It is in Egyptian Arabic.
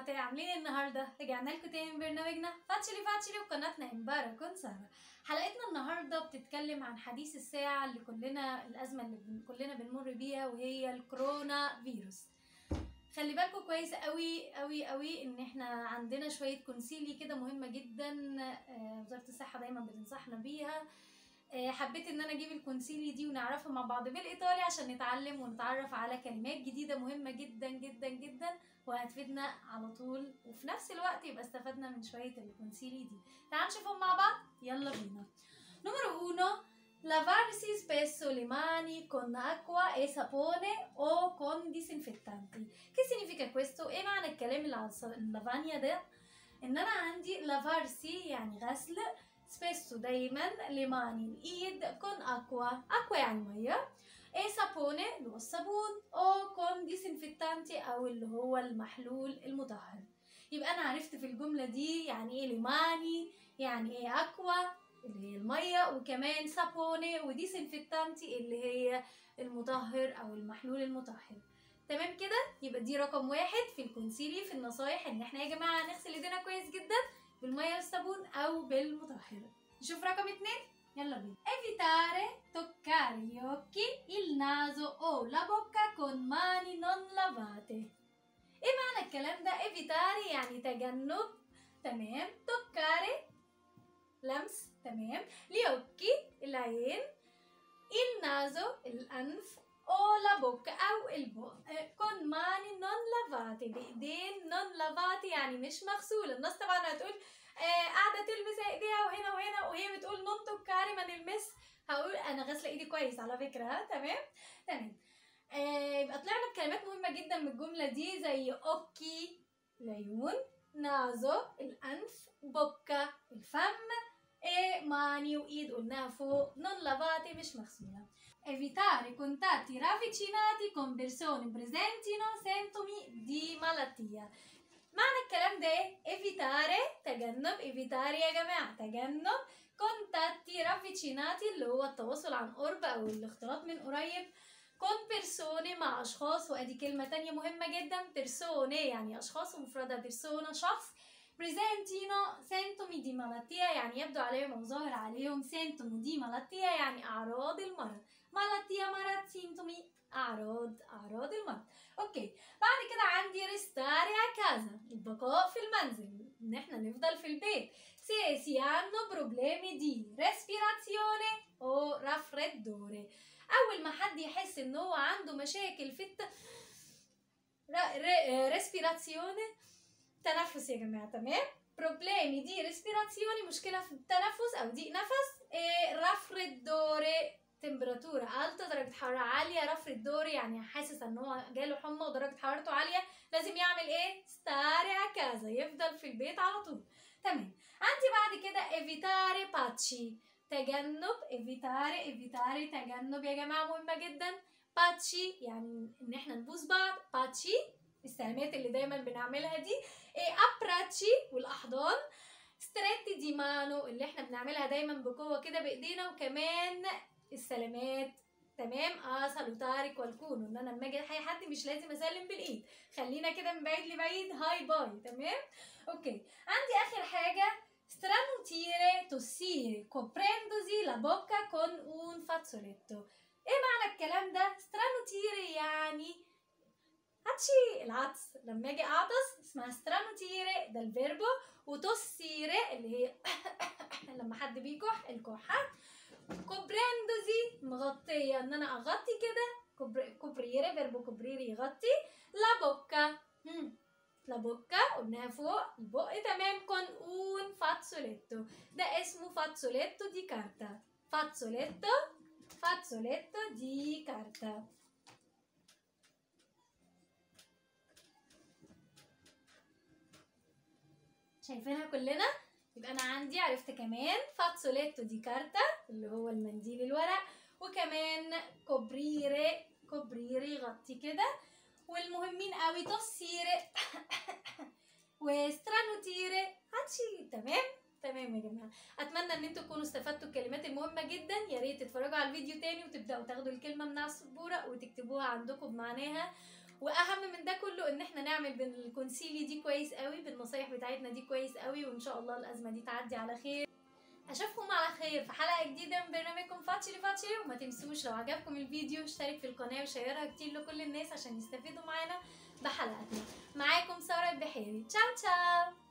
بنوتي عاملين ايه النهارده رجعنا لكم تاني من برنامجنا فاتشلي فاتشلي وقناتنا امبارح كون ساره حلقتنا النهارده بتتكلم عن حديث الساعه اللي كلنا الازمه اللي بن- كلنا بنمر بيها وهي الكورونا فيروس خلي بالكم كويس قوي قوي قوي ان احنا عندنا شويه كونسيلي كده مهمه جدا آه، وزاره الصحه دايما بتنصحنا بيها آه، حبيت ان انا اجيب الكونسيلي دي ونعرفها مع بعض بالايطالي عشان نتعلم ونتعرف على كلمات جديده مهمه جدا جدا جدا وهتفيدنا على طول وفي نفس الوقت يبقى استفدنا من شويه الكونسيلي دي تعالوا نشوفهم مع بعض يلا بينا numero uno lavarsi spesso le mani con acqua e sapone o con disinfettanti che significa questo ايه معنى الكلام اللي على الص- اللافانيا ده ان انا عندي lavarsi يعني غسل spesso دايما le mani الايد con acqua acqua يعني ميه e sapone اللي هو الصابون او con disinfettanti او اللي هو المحلول المطهر يبقى انا عرفت في الجمله دي يعني ايه ليماني يعني ايه اكوا اللي هي الميه وكمان سابوني وديسنفكتانتي اللي هي المطهر او المحلول المطهر تمام كده يبقى دي رقم واحد في الكونسيلي في النصايح ان احنا يا جماعه نغسل ايدينا كويس جدا بالميه والصابون او بالمطهر نشوف رقم اتنين يلا بينا evitare toccare gli occhi il naso o la bocca con mani non lavate ايه معنى الكلام ده evitare يعني تجنب تمام toccare لمس تمام gli occhi العين il naso الأنف o la bocca أو البق con mani non lavate بإيدين non lavate يعني مش مغسولة الناس طبعا هتقول آه قاعدة تلمس ايديها وهنا وهنا وهي بتقول نون توكاري ما نلمس هقول انا غاسلة ايدي كويس على فكرة ها تمام تمام آه يبقى طلعنا بكلمات مهمة جدا من الجملة دي زي اوكي العيون نازو الأنف بوكا الفم e mani وايد قلناها فوق non lavate مش مغسولة evitare contatti ravvicinati con persone presentino sintomi di malattia معنى الكلام ده ايه evitare تجنب evitare يا جماعة تجنب contatti ravvicinati اللي هو التواصل عن قرب او الاختلاط من قريب con persone مع اشخاص وادي كلمة تانية مهمة جدا persone يعني اشخاص ومفردها persona شخص presentino sintomi di malattia يعني يبدو عليهم أو ظاهر عليهم sintomi di malattia يعني أعراض المرض malattia مرض sintomi أعراض أعراض المرض أوكي بعد كده عندي restare a casa البقاء في المنزل إن إحنا نفضل في البيت se si hanno problemi di respirazione o raffreddore أول ما حد يحس إن هو عنده مشاكل في الت... ر- ر- respirazione تنفس يا جماعة تمام problemi di respirazione مشكلة في التنفس أو ضيق نفس إيه raffreddore تمبراتورة alta درجة حرارة عالية raffreddore يعني حاسس ان هو جاله حمى ودرجة حرارته عالية لازم يعمل ايه stare a casa يفضل في البيت على طول تمام عندي بعد كده evitare pacci تجنب evitare evitare تجنب يا جماعة مهمة جدا باتشي يعني ان احنا نبوس بعض باتشي السلامات اللي دايما بنعملها دي إيه ابراتشي والاحضان ستريتي دي مانو اللي احنا بنعملها دايما بقوه كده بايدينا وكمان السلامات تمام اه سالوتاري والكونو ان انا لما اجي اي حد مش لازم اسلم بالايد خلينا كده من بعيد لبعيد هاي باي تمام اوكي عندي اخر حاجه stranutire tossire coprendosi la bocca con un fazzoletto ايه معنى الكلام ده stranutire يعني هاتشي العطس لما اجي اعطس اسمها سترانوتيري ده الفيربو وتوسيري اللي هي لما حد بيكح الكحة كوبريندوزي مغطية ان انا اغطي كده كوبر- كوبريري فيربو كوبريري يغطي لا بوكا هم. لا بوكا قلناها فوق البق تمام كون اون فاتسوليتو ده اسمه فاتسوليتو دي كارتا فاتسوليتو فاتسوليتو دي كارتا شايفينها كلنا يبقى انا عندي عرفت كمان فاتسوليتو دي كارتا اللي هو المنديل الورق وكمان كوبريري كوبريري يغطي كده والمهمين قوي توسيري وسترانوتيري هاتشي تمام تمام يا جماعه اتمنى ان انتوا تكونوا استفدتوا الكلمات المهمه جدا يا ريت تتفرجوا على الفيديو تاني وتبداوا تاخدوا الكلمه من على السبوره وتكتبوها عندكم بمعناها واهم من ده كله ان احنا نعمل نعمل بالكونسيلي دي كويس قوي بالنصايح بتاعتنا دي كويس قوي وان شاء الله الازمه دي تعدي على خير اشوفكم على خير في حلقه جديده من برنامجكم فاتشلي فاتشلي وما تنسوش لو عجبكم الفيديو اشترك في القناه وشيرها كتير لكل الناس عشان يستفيدوا معانا بحلقتنا معاكم ساره البحيري تشاو تشاو